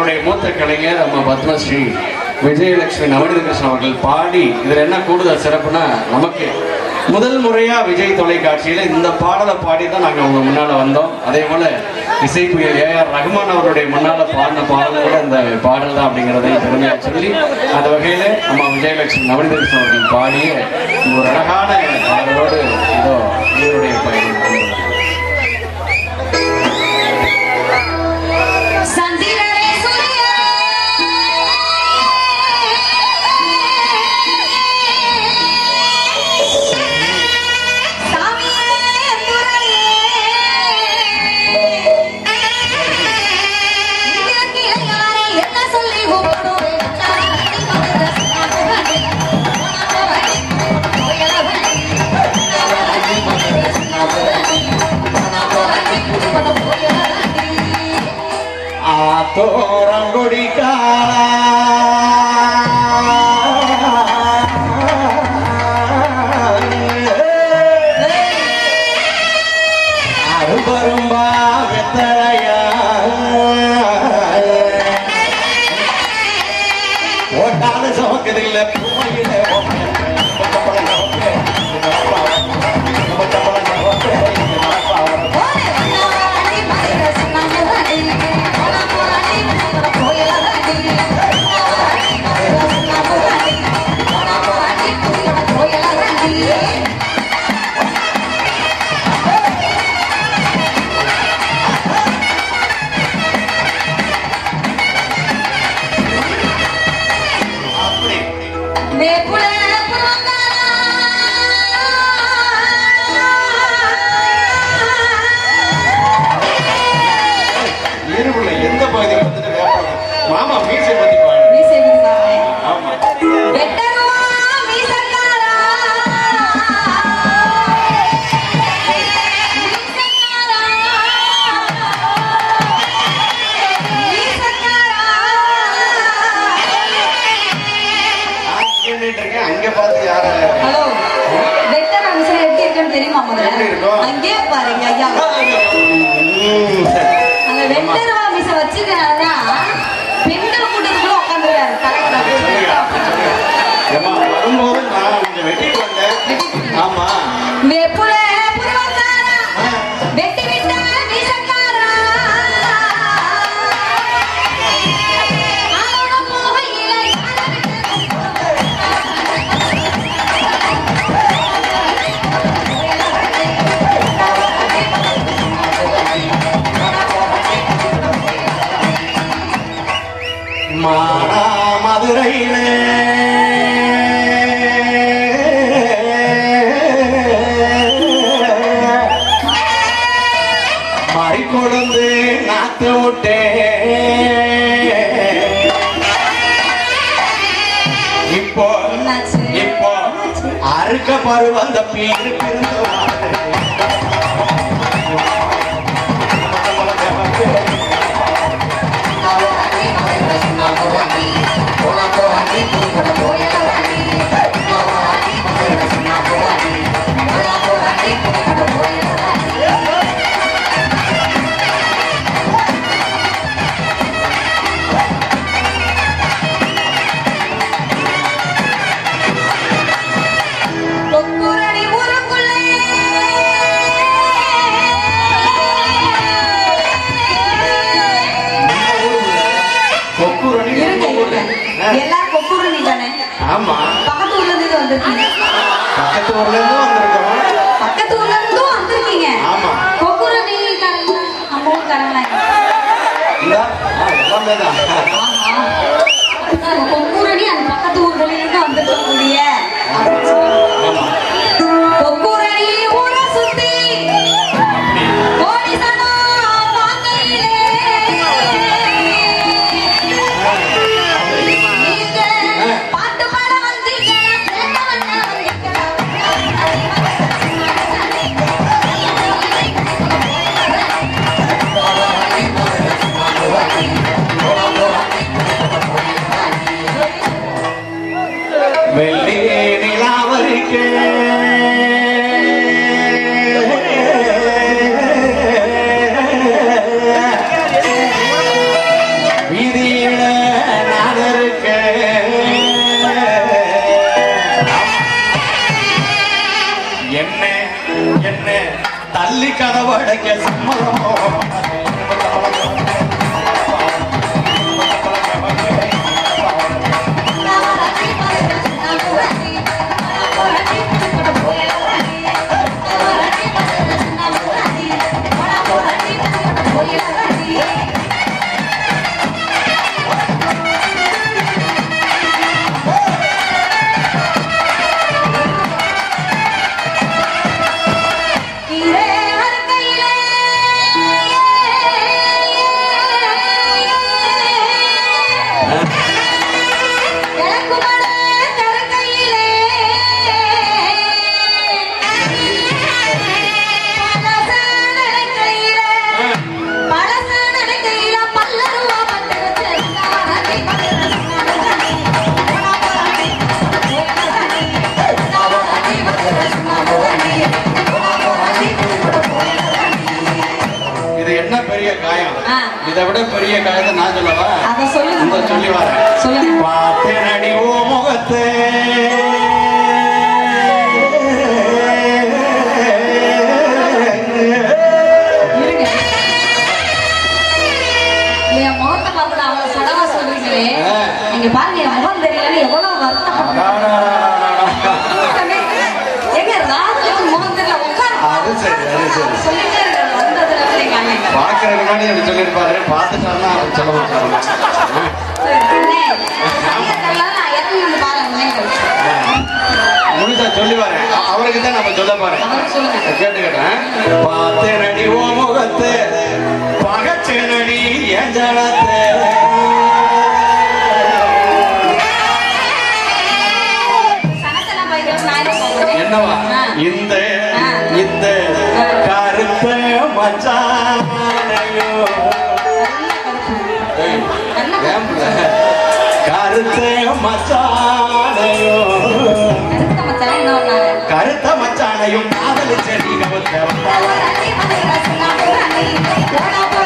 நம்முடைய மூத்த கலைஞர் நம்ம பத்மஸ்ரீ விஜயலட்சுமி நவநீத கிருஷ்ணன் அவர்கள் பாடி இதுல என்ன கூடுதல் சிறப்புனா நமக்கு முதல் முறையா விஜய் தொலைக்காட்சியில இந்த பாடலை பாடி தான் நாங்க உங்க முன்னால வந்தோம் அதே போல இசைப்புயல் ஏ ஆர் ரகுமான் அவருடைய முன்னால பாடின பாடல் கூட இந்த பாடல் தான் அப்படிங்கிறதை பெருமையா சொல்லி அந்த வகையில நம்ம விஜயலட்சுமி நவநீத கிருஷ்ணன் அவர்கள் பாடிய ஒரு அழகான பாடலோடு இதோ இவருடைய பயணம் சந்திரனே சூரியனே சாமியே துரையே இதற்கு யாரை என்ன சொல்லி கூப்பிடுவேன் ஆத்தோரங்குடி அரும்பரும்பா வெத்தலையா ஓட்டாலும் சமக்கதில்லை பூமையில அப்படி இருபுல எந்த பகுதியில் வந்துட்டு வேப்பாங்க மாமா மீசை பத்தி பாடு ஆமா நான் கேட்டுட்டு இருக்கேன் அங்க பார்த்து யார ஹலோ வெட்டர் அம்சம் எப்படி இருக்குன்னு தெரியுமா எப்படி முதல்ல இருக்கும்? அங்கே பாருங்க ஐயா ம், சரி. அந்த வெட்டர் அம்ச வச்சுக்கிறதான் பெண்கள் கூட்டத்துக்குள்ள உட்காந்துருக்காரு சொல்லுங்க, சொல்லுங்க. ஏம்மா, வரும்போது நான் கொஞ்சம் வெட்டிட்டு வந்தேன் ஆமா வெப்புல புறவக்காரா வெட்டி விட்ட மீசக்காரா ஆரோட போகையில மானா மதுரையிலே மாறி கொழுந்து நாத்து விட்டே இப்போ என்னாச்சு? இப்போ அறுக்க பரு வந்த பீரு கொக்குரணி ஊருக்குள்ளே கொக்குரணி இருங்க இருங்க எல்லாரும் கொக்குரணி தானே ஆமா பக்கத்து ஊர்ல இருந்து வந்திருக்கீங்க பக்கத்து ஊர்ல இருந்து வந்திருக்கோம் பக்கத்து ஊர்ல இருந்தும் வந்திருக்கீங்க ஆமா. கொக்குரணி காரங்க நம்ம ஊர்க்காரங்களா இதா ஆ, எல்லாமே தான் கொக்குரணி அந்த பக்கத்து ஊர்களில் இருந்து வந்திருக்கக்கூடிய அப்படின்னு சொல்லுவாங்க. ஆமா கொக்குரணி ஊரை சுத்தி கோடி சனம் வாங்கையிலே. நீங்க பாட்டு பாட வந்தீங்களா? கேட்க வந்த வெள்ளி நிலாவரி படைக்க சம்மதமோ இது என்ன பெரிய காயம் ஆ. இதை விட பெரிய காயத்தை நான் சொல்லவா அத சொல்லுங்க. இந்த சொல்லி வரேன் சொல்லுங்க. பார்த்தேனடி ஓ முகத்தே இருங்க. என் முகத்தை பார்த்து அவ்வளவு சடவா சொல்றீங்களே ஆ. நீங்க பாருங்க என் முகம் தெரியலன்னு எவ்வளவு வருத்தப்படுறேன் எங்க ராஜுக்கு முகம் தெரியல உட்காரு அது சரி, அது சரி. சொல்லிட்டே இருக்காரு வந்ததுல இருந்து எங்க அண்ணன் பாக்குறதுக்கு முன்னாடி அப்படி சொல்லியிருப்பாரு பார்த்துட்டாருன்னா அவர் சொல்ல மாட்டாரு சரி, அண்ணே, சரியா தெரியல, நான் இறங்கி வந்து பாருங்க, அண்ணே கழிச்சு. முழுசா சொல்லி வரேன் அவருக்கு தான் நம்ம சொல்ல போறேன் அவருக்கு சொல்லுங்க. கேட்டுக்கிட்டேன் பார்த்தேனடி ஓ முகத்து பகச்சேனடி என் ஜனத்தே சனத்தெல்லாம் பயங்கர நாயகம் போகுது. என்னவா ஆ. இந்த ஆ. இந்த கருத்த மச்சானையோ ஏய், ஏன் புள்ள? கருத்த மச்சானையோ கருத்த மச்சான் என்ன பண்ணாரு? கருத்த மச்சானையும் காதலிச்ச நீ கவுத்த அவர் அண்ணி மதுரை ரசனா புரணி, போனா